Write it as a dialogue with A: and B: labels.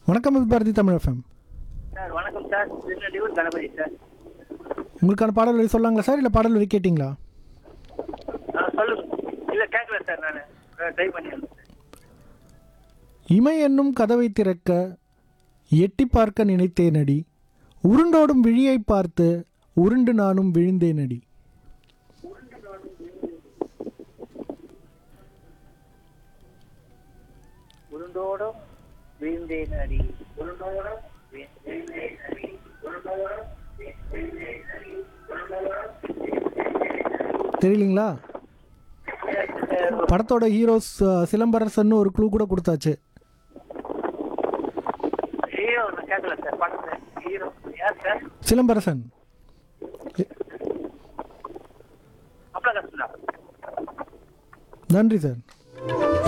A: வணக்கம் இது Bharathi Tamil FM
B: sir வணக்கம் சார் திருநெல்வேலூர் கணபதி சார்
A: உங்களுக்கான பாடல் வரி சொல்லாங்களா சார் இல்லை பாடல் வரி கேட்டிங்களா
B: ஆ சொல்லுங்க இல்லை கேட்கல சார் நான் ட்ரை பண்ணியிருந்தேன்
A: இமை என்னும் கதவை திறக்க எட்டி பார்க்க நினைத்தேனடி உருண்டோடும் விழியை பார்த்து உருண்டு நானும் விழுந்தேனடி
B: உருண்டோடும் வீழ்ந்தேன் அடி உருண்டோடும் வீழ்ந்தேன் அடி உருண்டோடும் வீழ்ந்தேன் அடி உருண்டோடும்
A: தெரியலீங்களா படத்தோட ஹீரோஸ் சிலம்பரசன் ஒரு க்ளூ கூட கொடுத்தாச்சு
B: ஹீரோ நான் கேட்கல சார் படத்துல ஹீரோ யார் சார்
A: சிலம்பரசன்
B: அப்பள கஷ்டம்
A: நன்றி சார்